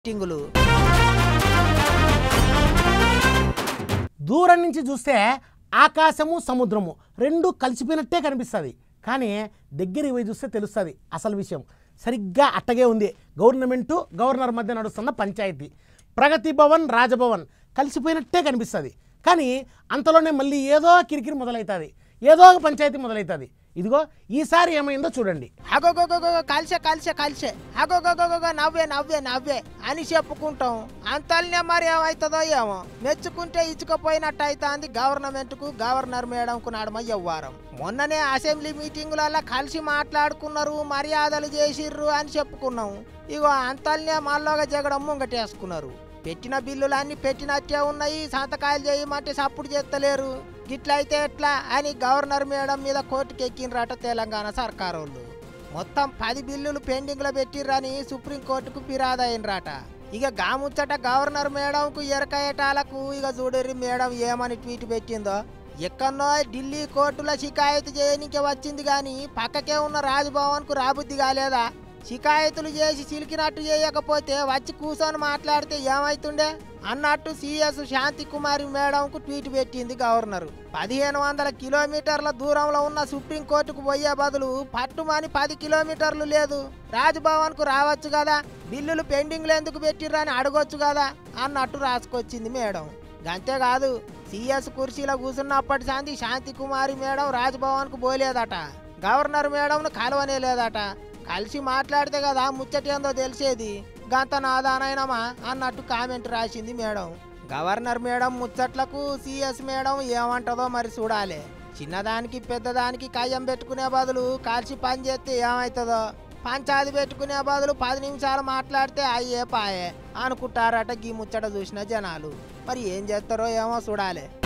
మీటింగులు దూరం నుంచి చూస్తే ఆకాశము సముద్రము రెండు కలిసిపోయినట్టే కనిపిస్తుంది కానీ దగ్గరికి పోయి చూస్తే తెలుస్తుంది అసలు విషయం సరిగ్గా అట్టగే ఉంది గవర్నమెంటు గవర్నర్ మధ్య నడుస్తున్న పంచాయతీ ప్రగతి భవన్ రాజభవన్ కలిసిపోయినట్టే కనిపిస్తుంది కానీ అంతలోనే మళ్ళీ ఏదో కిరికిరి మొదలవుతుంది ఏదో ఒక పంచాయతీ మొదలవుతుంది ఇదిగో ఈసారి ఏమైందో చూడండి అగోగోగోగో కలిసే కలిసే కలిసే అగోగోగోగో నవ్వే నవ్వే నవ్వే అని చెప్పుకుంటాం అంతల్నే మరి ఏమవుతుందో ఏమో మెచ్చుకుంటే ఇచ్చుకపోయినట్టు అవుతుంది గవర్నమెంట్కు గవర్నర్ మేడంకు నడమ వ్యవహారం మొన్ననే అసెంబ్లీ మీటింగులలో కలిసి మాట్లాడుకున్నారు మర్యాదలు చేసిర్రు అని చెప్పుకున్నాం ఇగో అంతల్నే మళ్ళోగా జగడం ముంగటేసుకున్నారు పెట్టిన బిల్లులన్నీ పెట్టినట్టే ఉన్నాయి సంతకాయలు చేయమంటే సప్పుడు చేస్తలేరు గిట్లయితే ఎట్లా అని గవర్నర్ మేడం మీద కోర్టుకు ఎక్కినరట తెలంగాణ సర్కారు వాళ్ళు మొత్తం పది బిల్లులు పెండింగ్లో పెట్టిర్రని సుప్రీంకోర్టుకు ఫిర్యాదు అయినరాట ఇక గాముచ్చట గవర్నర్ మేడంకు ఎరకయ్యేటాలకు ఇక చూడరి మేడం ఏమని ట్వీట్ పెట్టిందో ఎక్కడనో ఢిల్లీ కోర్టులో షికాయతు చేయనీకే వచ్చింది కానీ పక్కకే ఉన్న రాజ్భవన్కు రాబుద్ది కాలేదా షికాయతులు చేసి చిలికినట్టు చేయకపోతే వచ్చి కూర్చొని మాట్లాడితే ఏమైతుండే అన్నట్టు సిఎస్ శాంతి కుమారి మేడంకు ట్వీట్ పెట్టింది గవర్నర్ పదిహేను వందల కిలోమీటర్ల దూరంలో ఉన్న సుప్రీంకోర్టుకు పోయే బదులు పట్టుమని పది కిలోమీటర్లు లేదు రాజ్భవన్ కు రావచ్చు కదా బిల్లులు పెండింగ్లు ఎందుకు పెట్టిర్రని అడగొచ్చు కదా అన్నట్టు రాసుకొచ్చింది మేడం అంతేకాదు సిఎస్ కుర్చీలో కూర్చున్నప్పటి శాంతి శాంతి కుమారి మేడం రాజ్భవన్ కు పోలేదట గవర్నర్ మేడంను కలవనే లేదట కలిసి మాట్లాడితే కదా ముచ్చటేందో తెలిసేది గంత నాదానైనమా అన్నట్టు కామెంట్ రాసింది మేడం గవర్నర్ మేడం ముచ్చట్లకు సిఎస్ మేడం ఏమంటదో మరి చూడాలి చిన్నదానికి పెద్దదానికి కయ్యం పెట్టుకునే బదులు కలిసి పని చేస్తే ఏమవుతుందో పంచాది పెట్టుకునే బదులు పది నిమిషాలు మాట్లాడితే అయ్యే పాయే అనుకుంటారట గీ ముచ్చట చూసిన జనాలు మరి ఏం చేస్తారో ఏమో చూడాలి